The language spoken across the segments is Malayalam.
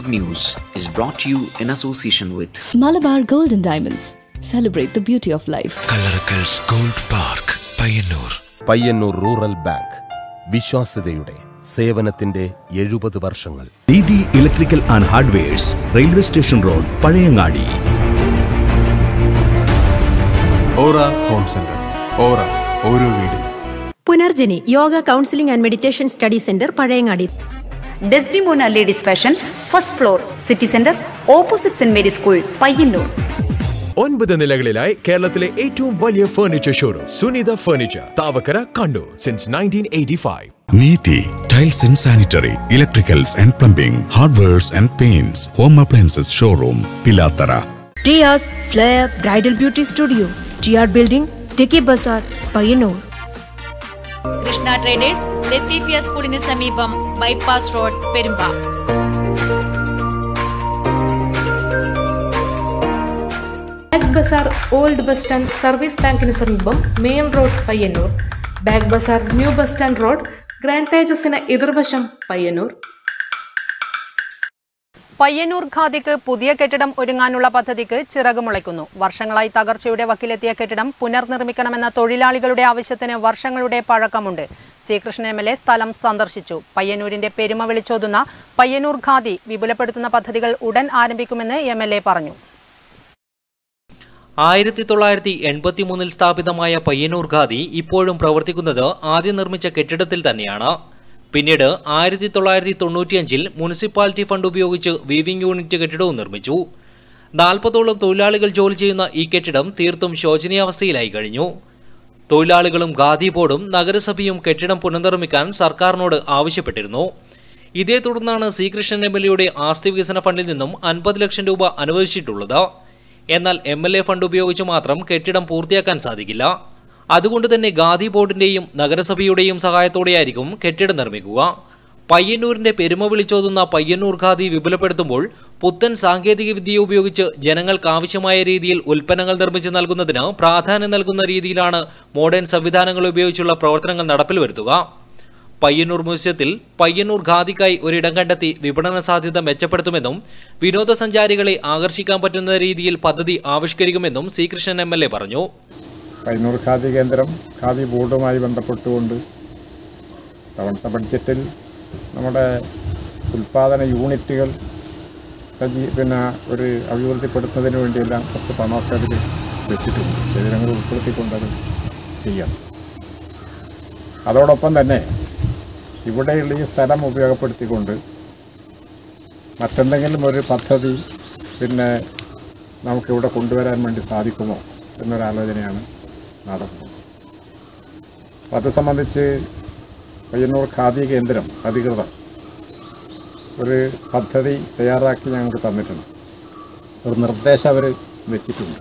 News is brought to you in association with Malabar Golden Diamonds. Celebrate the beauty of life. കല്ലറക്കൽസ് gold park Payyanur Payyanur rural bank വിശ്വാസ്യതയുടെ സേവനത്തിന്റെ എഴുപത് വർഷങ്ങൾ Didi electrical and hardwares railway station road Pazhayangadi aura home centre aura ഓരോ വീടും Punarjani yoga counselling and meditation study centre Pazhayangadi Desdemona ladies fashion first floor city centre opposite saint Mary school Payyanur ഒൻപത് നിലകളിലായി കേരളത്തിലെ ഏറ്റവും വലിയ furniture showroom Sunitha furniture Thavakkara Kannur since nineteen eighty five Neethi tiles and sanitary electricals and plumbing hardwares and paints home appliances showroom Pilathara ടിയാസ് flair bridal beauty studio T R building ടിക്കി ബസാർ പയ്യന്നൂർ കൃഷ്ണ ട്രേഡേഴ്സ് ലത്തീഫിയ സ്കൂളിന് സമീപം ബൈപ്പാസ് റോഡ് പെരുമ്പ ബാഗ് ബസാർ ഓൾഡ് ബസ് സ്റ്റാൻഡ് സർവീസ് ബാങ്കിന് സമീപം മെയിൻ റോഡ് പയ്യന്നൂർ ബാഗ് ബസാർ new bus stand road grand തേജസിന് എതിർവശം പയ്യന്നൂർ പയ്യന്നൂർ ഖാദിക്ക് പുതിയ കെട്ടിടം ഒരുങ്ങാനുള്ള പദ്ധതിക്ക് ചിറക് മുളയ്ക്കുന്നു വർഷങ്ങളായി തകർച്ചയുടെ വക്കിലെത്തിയ കെട്ടിടം പുനർനിർമ്മിക്കണമെന്ന തൊഴിലാളികളുടെ ആവശ്യത്തിന് വർഷങ്ങളുടെ പഴക്കമുണ്ട് ശ്രീകൃഷ്ണൻ എം എൽ എ സ്ഥലം സന്ദർശിച്ചു പയ്യന്നൂരിന്റെ പെരുമ വിളിച്ചോതുന്ന പയ്യന്നൂർ ഖാദി വിപുലപ്പെടുത്തുന്ന പദ്ധതികൾ ഉടൻ ആരംഭിക്കുമെന്ന് എം എൽ എ പറഞ്ഞു ആയിരത്തി തൊള്ളായിരത്തി എൺപത്തി മൂന്നിൽ സ്ഥാപിതമായ പയ്യന്നൂർ ഖാദി ഇപ്പോഴും പ്രവർത്തിക്കുന്നത് ആദ്യം നിർമ്മിച്ച കെട്ടിടത്തിൽ തന്നെയാണ് പിന്നീട് ആയിരത്തി തൊള്ളായിരത്തി തൊണ്ണൂറ്റിയഞ്ചിൽ മുനിസിപ്പാലിറ്റി ഫണ്ട് ഉപയോഗിച്ച് വീവിംഗ് യൂണിറ്റ് കെട്ടിടവും നിർമ്മിച്ചു നാൽപ്പതോളം തൊഴിലാളികൾ ജോലി ചെയ്യുന്ന ഈ കെട്ടിടം തീർത്തും ശോചനീയാവസ്ഥയിലായി കഴിഞ്ഞു തൊഴിലാളികളും ഖാദി ബോർഡും നഗരസഭയും കെട്ടിടം പുനർനിർമ്മിക്കാൻ സർക്കാരിനോട് ആവശ്യപ്പെട്ടിരുന്നു ഇതേ തുടർന്നാണ് ശ്രീകൃഷ്ണൻ എം എൽ എയുടെ ആസ്തി വികസന ഫണ്ടിൽ നിന്നും അൻപത് ലക്ഷം രൂപ അനുവദിച്ചിട്ടുള്ളത് എന്നാൽ എം എൽ എ ഫണ്ട് ഉപയോഗിച്ച് മാത്രം കെട്ടിടം പൂർത്തിയാക്കാൻ സാധിക്കില്ല അതുകൊണ്ട് തന്നെ ഖാദി ബോർഡിന്റെയും നഗരസഭയുടെയും സഹായത്തോടെയായിരിക്കും കെട്ടിടം നിർമ്മിക്കുക പയ്യന്നൂരിന്റെ പെരുമ വിളിച്ചോതുന്ന പയ്യന്നൂർ ഖാദി വിപുലപ്പെടുത്തുമ്പോൾ പുത്തൻ സാങ്കേതിക വിദ്യ ഉപയോഗിച്ച് ജനങ്ങൾക്ക് ആവശ്യമായ രീതിയിൽ ഉൽപ്പന്നങ്ങൾ നിർമ്മിച്ച് നൽകുന്നതിന് പ്രാധാന്യം നൽകുന്ന രീതിയിലാണ് മോഡേൺ സംവിധാനങ്ങൾ ഉപയോഗിച്ചുള്ള പ്രവർത്തനങ്ങൾ നടപ്പിൽ വരുത്തുക പയ്യന്നൂർ മ്യൂസിയത്തിൽ പയ്യന്നൂർ ഖാദിക്കായി ഒരിടം കണ്ടെത്തി വിപണന സാധ്യത മെച്ചപ്പെടുത്തുമെന്നും വിനോദസഞ്ചാരികളെ ആകർഷിക്കാൻ പറ്റുന്ന രീതിയിൽ പദ്ധതി ആവിഷ്കരിക്കുമെന്നും ശ്രീകൃഷ്ണൻ എം എൽ എ പറഞ്ഞു പയ്യന്നൂർ ഖാദി കേന്ദ്രം ഖാദി ബോർഡുമായി ബന്ധപ്പെട്ടുകൊണ്ട് തവണത്തെ ബഡ്ജറ്റിൽ നമ്മുടെ ഉൽപാദന യൂണിറ്റുകൾ സജീ പിന്നെ ഒരു അഭിവൃദ്ധിപ്പെടുത്തുന്നതിന് വേണ്ടിയെല്ലാം കുറച്ച് പണമൊക്കെ അതിൽ വെച്ചിട്ടുണ്ട് ശരീരങ്ങൾ ഉൾപ്പെടുത്തിക്കൊണ്ട് അത് ചെയ്യണം അതോടൊപ്പം തന്നെ ഇവിടെയുള്ള ഈ സ്ഥലം ഉപയോഗപ്പെടുത്തിക്കൊണ്ട് മറ്റെന്തെങ്കിലും ഒരു പദ്ധതി പിന്നെ നമുക്കിവിടെ കൊണ്ടുവരാൻ വേണ്ടി സാധിക്കുമോ എന്നൊരാലോചനയാണ് നടന്നത് അപ്പോൾ അത് സംബന്ധിച്ച് പയ്യന്നൂർ ഖാദി കേന്ദ്രം അധികൃതർ ഒരു പദ്ധതി തയ്യാറാക്കി ഞങ്ങൾക്ക് തന്നിട്ടുണ്ട് ഒരു നിർദ്ദേശം അവർ വെച്ചിട്ടുണ്ട്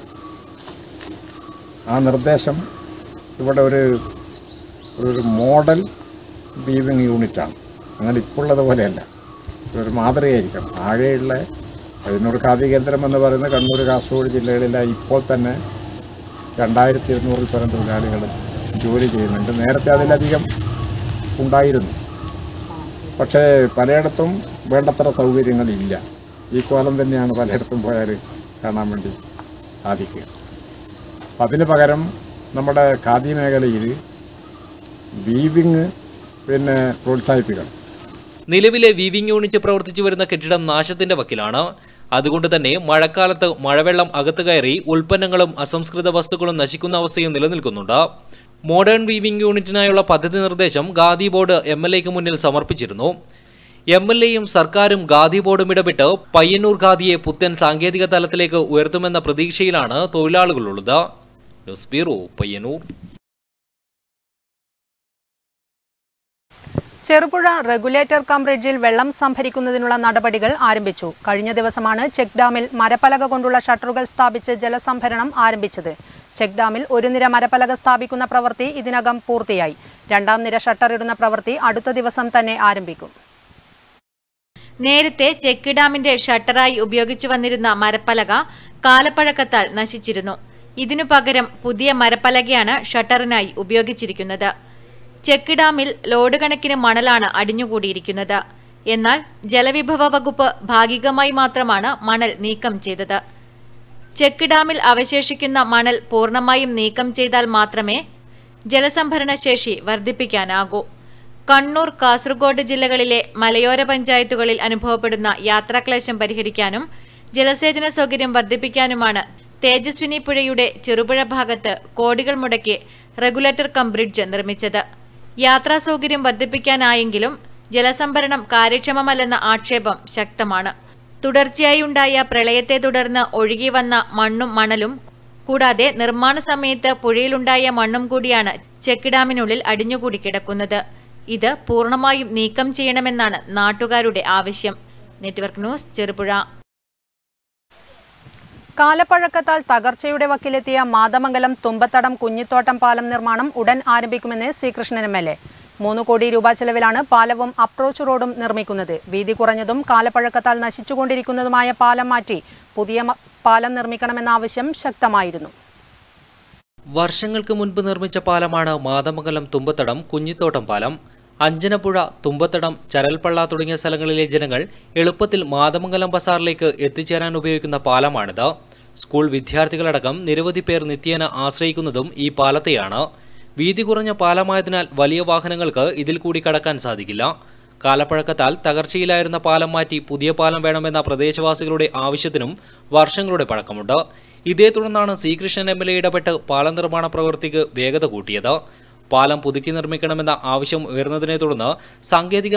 ആ നിർദ്ദേശം ഇവിടെ ഒരു ഒരു മോഡൽ വീവിങ് യൂണിറ്റാണ് അങ്ങനെ ഇപ്പോൾ ഉള്ളതുപോലെയല്ല ഒരു മാതൃകയായിരിക്കണം ആകെയുള്ള പയ്യന്നൂർ ഖാദി കേന്ദ്രം എന്ന് പറയുന്നത് കണ്ണൂർ കാസർഗോഡ് ജില്ലകളിലെ ഇപ്പോൾ തന്നെ രണ്ടായിരത്തി ഇരുന്നൂറിൽ പരം തൊഴിലാളികൾ ജോലി ചെയ്യുന്നുണ്ട് നേരത്തെ അതിലധികം ഉണ്ടായിരുന്നു പക്ഷേ പലയിടത്തും വേണ്ടത്ര സൗകര്യങ്ങളില്ല ഈ കോലം തന്നെയാണ് പലയിടത്തും പോയാൽ കാണാൻ വേണ്ടി സാധിക്കുക അപ്പം അതിന് പകരം നമ്മുടെ ഖാദി മേഖലയിൽ വീവിങ് പിന്നെ പ്രോത്സാഹിപ്പിക്കണം നിലവിലെ വീവിംഗ് യൂണിറ്റ് പ്രവർത്തിച്ചു വരുന്ന കെട്ടിടം നാശത്തിന്റെ വക്കിലാണ് അതുകൊണ്ട് തന്നെ മഴക്കാലത്ത് മഴവെള്ളം അകത്ത് കയറി ഉൽപ്പന്നങ്ങളും അസംസ്കൃത വസ്തുക്കളും നശിക്കുന്ന അവസ്ഥയും നിലനിൽക്കുന്നുണ്ട് മോഡേൺ വീവിംഗ് യൂണിറ്റിനായുള്ള പദ്ധതി നിർദ്ദേശം ഖാദി ബോർഡ് എം എൽ എക്ക് മുന്നിൽ സമർപ്പിച്ചിരുന്നു എം എൽ എയും സർക്കാരും ഖാദി ബോർഡും ഇടപെട്ട് പയ്യന്നൂർ ഖാദിയെ പുത്തൻ സാങ്കേതിക തലത്തിലേക്ക് ഉയർത്തുമെന്ന പ്രതീക്ഷയിലാണ് തൊഴിലാളികളുള്ളത് news bureau Payyanur Cherupuzha regulator cum ബ്രിഡ്ജിൽ വെള്ളം സംഭരിക്കുന്നതിനുള്ള നടപടികൾ ആരംഭിച്ചു കഴിഞ്ഞ ദിവസമാണ് ചെക്ക് ഡാമിൽ മരപ്പലക കൊണ്ടുള്ള ഷട്ടറുകൾ സ്ഥാപിച്ച് ജലസംഭരണം ആരംഭിച്ചത് ചെക്ക് ഡാമിൽ ഒരു നിര മരപ്പലക സ്ഥാപിക്കുന്ന പ്രവൃത്തി ഇതിനകം പൂർത്തിയായി രണ്ടാം നിര ഷട്ടർ ഇടുന്ന പ്രവൃത്തി അടുത്ത ദിവസം തന്നെ ആരംഭിക്കും നേരത്തെ ചെക്ക് ഡാമിന്റെ ഷട്ടറായി ഉപയോഗിച്ചു വന്നിരുന്ന മരപ്പലക കാലപ്പഴക്കത്താൽ നശിച്ചിരുന്നു ഇതിനു പകരം പുതിയ മരപ്പലകയാണ് ഷട്ടറിനായി ഉപയോഗിച്ചിരിക്കുന്നത് ചെക്ക് ഡാമിൽ ലോഡ് കണക്കിന് മണലാണ് അടിഞ്ഞുകൂടിയിരിക്കുന്നത് എന്നാൽ ജലവിഭവ വകുപ്പ് ഭാഗികമായി മാത്രമാണ് മണൽ നീക്കം ചെയ്തത് ചെക്ക് ഡാമിൽ അവശേഷിക്കുന്ന മണൽ പൂർണ്ണമായും നീക്കം ചെയ്താൽ മാത്രമേ ജലസംഭരണ ശേഷി വർദ്ധിപ്പിക്കാനാകൂ കണ്ണൂർ കാസർഗോഡ് ജില്ലകളിലെ മലയോര പഞ്ചായത്തുകളിൽ അനുഭവപ്പെടുന്ന യാത്രാക്ലേശം പരിഹരിക്കാനും ജലസേചന സൗകര്യം വർദ്ധിപ്പിക്കാനുമാണ് തേജസ്വിനി പുഴയുടെ ചെറുപുഴ ഭാഗത്ത് കോടികൾ മുടക്കി റെഗുലേറ്റർ കം ബ്രിഡ്ജ് നിർമ്മിച്ചത് യാത്രാ സൗകര്യം വർദ്ധിപ്പിക്കാനായെങ്കിലും ജലസംഭരണം കാര്യക്ഷമമല്ലെന്ന ആക്ഷേപം ശക്തമാണ് തുടർച്ചയായി ഉണ്ടായ പ്രളയത്തെ തുടർന്ന് ഒഴുകി വന്ന മണ്ണും മണലും കൂടാതെ നിർമ്മാണ സമയത്ത് പുഴയിലുണ്ടായ മണ്ണും കൂടിയാണ് ചെക്ക് ഡാമിനുള്ളിൽ അടിഞ്ഞുകൂടി കിടക്കുന്നത് ഇത് പൂർണ്ണമായും നീക്കം ചെയ്യണമെന്നാണ് നാട്ടുകാരുടെ ആവശ്യം നെറ്റ്വർക്ക് ന്യൂസ് ചെറുപുഴ കാലപ്പഴക്കത്താൽ തകർച്ചയുടെ വക്കിലെത്തിയ മാതമംഗലം തുമ്പത്തടം കുഞ്ഞിത്തോട്ടം പാലം നിർമ്മാണം ഉടൻ ആരംഭിക്കുമെന്ന് ശ്രീകൃഷ്ണൻ എം എൽ എ മൂന്ന് കോടി രൂപ ചെലവിലാണ് പാലവും അപ്രോച്ച് റോഡും നിർമ്മിക്കുന്നത് വീതി കുറഞ്ഞതും കാലപ്പഴക്കത്താൽ നശിച്ചുകൊണ്ടിരിക്കുന്നതുമായ പാലം മാറ്റി പുതിയ മ- പാലം നിർമ്മിക്കണമെന്ന ആവശ്യം ശക്തമായിരുന്നു വർഷങ്ങൾക്ക് മുൻപ് നിർമ്മിച്ച പാലമാണ് മാതമംഗലം തുമ്പത്തടം കുഞ്ഞിത്തോട്ടം പാലം അഞ്ചനപ്പുഴ തുമ്പത്തടം ചരൽപ്പള്ള തുടങ്ങിയ സ്ഥലങ്ങളിലെ ജനങ്ങൾ എളുപ്പത്തിൽ മാതമംഗലം ബസാറിലേക്ക് എത്തിച്ചേരാൻ ഉപയോഗിക്കുന്ന പാലമാണിത് സ്കൂൾ വിദ്യാർത്ഥികളടക്കം നിരവധി പേർ നിത്യേന ആശ്രയിക്കുന്നതും ഈ പാലത്തെയാണ് വീതി കുറഞ്ഞ പാലമായതിനാൽ വലിയ വാഹനങ്ങൾക്ക് ഇതിൽ കൂടി കടക്കാൻ സാധിക്കില്ല കാലപ്പഴക്കത്താൽ തകർച്ചയിലായിരുന്ന പാലം മാറ്റി പുതിയ പാലം വേണമെന്ന പ്രദേശവാസികളുടെ ആവശ്യത്തിനും വർഷങ്ങളുടെ പഴക്കമുണ്ട് ഇതേ തുടർന്നാണ് ശ്രീകൃഷ്ണൻ എം എൽ എ ഇടപെട്ട് പാലം നിർമ്മാണ പ്രവൃത്തിക്ക് വേഗത കൂട്ടിയത് പാലം പുതുക്കി നിർമ്മിക്കണമെന്ന ആവശ്യം ഉയർന്നതിനെ തുടർന്ന് സാങ്കേതിക